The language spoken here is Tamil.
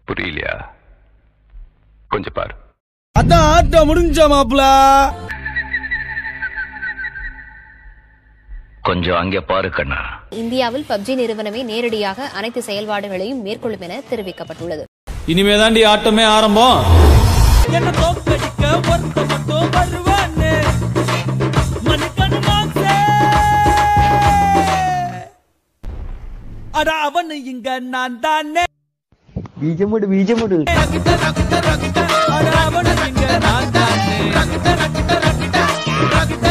புரியலையா கொஞ்சம் பாரு அதான் ஆட்டம் முடிஞ்ச மாப்ள கொஞ்சம் அங்கே பாரு கண்ணா இந்தியாவில் பப்ஜி நிறுவனமே நேரடியாக அனைத்து செயல்பாடுகளையும் மேற்கொள்ளும் என தெரிவிக்கப்பட்டுள்ளது இனிமே தாண்டி ஆட்டமே ஆரம்பம் என்ன தோக்கடிக்க ஒருத்த மட்டும் வருவான்னு மனுக்கனு மாசே அட அவனு இங்க நான் தானே ബീജമുട് ബീജമുട് அட அவனு இங்க நான் தானே